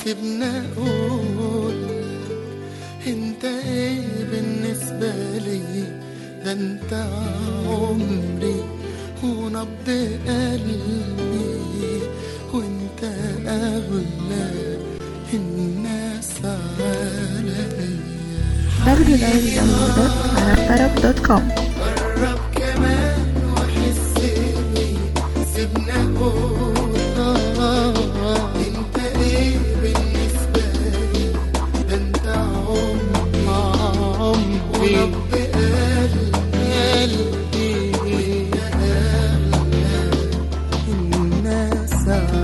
سيبنا اقول انت ايه بالنسبة لي ده انت عمري ونبض قلبي وانت اغلى الناس عليا www.arabtarab.com قرب كمان وحس بي سيبنا اقول آه، انت ايه بالنسبة لي ده انت عمري عمري ونبض قلبي وانت اغلى الناس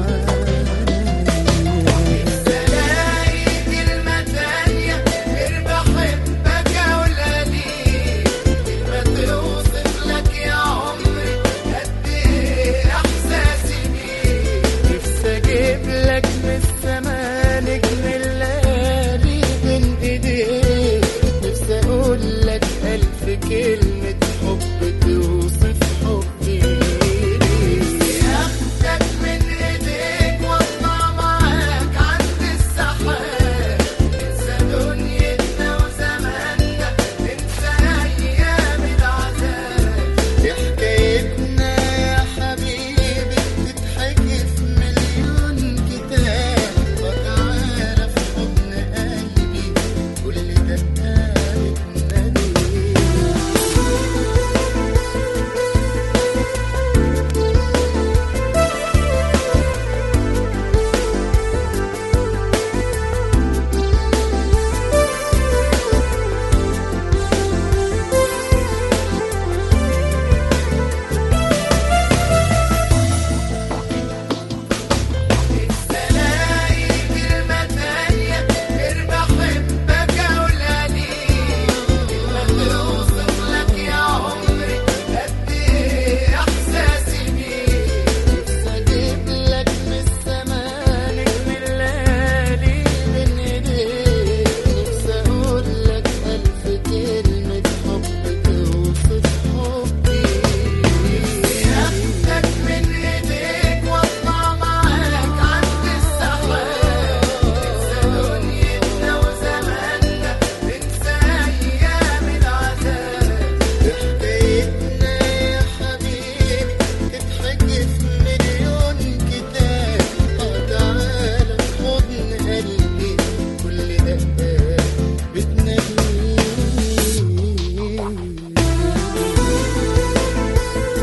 عليا تلاقي كلمة تانية غير بحبك أولى ليك كلمة توصف لك يا عمري قد إيه إحساسي بيك نفسي اجيب لك من السما نجم الليالي بين ايديك نفسي اقول لك الف كلمة حب توصف حبي ليك أخدك من إيديك وأطلع معاك عند السحاب ننسى دنيتنا وزماننا ننسى أيام العذاب دي حكايتنا يا حبيبي تتحكي في مليون كتاب وتعالى في حضن قلبي كل دقة بتنادي تلاقي كلمة تانية غير بحبك أولى ليك كلمة توصف لك يا عمري قد إيه إحساسي بيك اجيب لك من السما نجم الليالي بين ايديك نفسي اقول لك الف كلمة حب توصف حبي أخدك من إيديك وأطلع معاك عند السحاب ننسى دنيتنا وزماننا ننسى أيام العذاب حكايتنا يا حبيبي تتحكي في مليون كتاب اه تعالى في حضن قلبي كل دقة بتنادي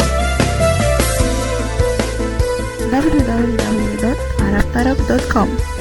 www.arabtarab.com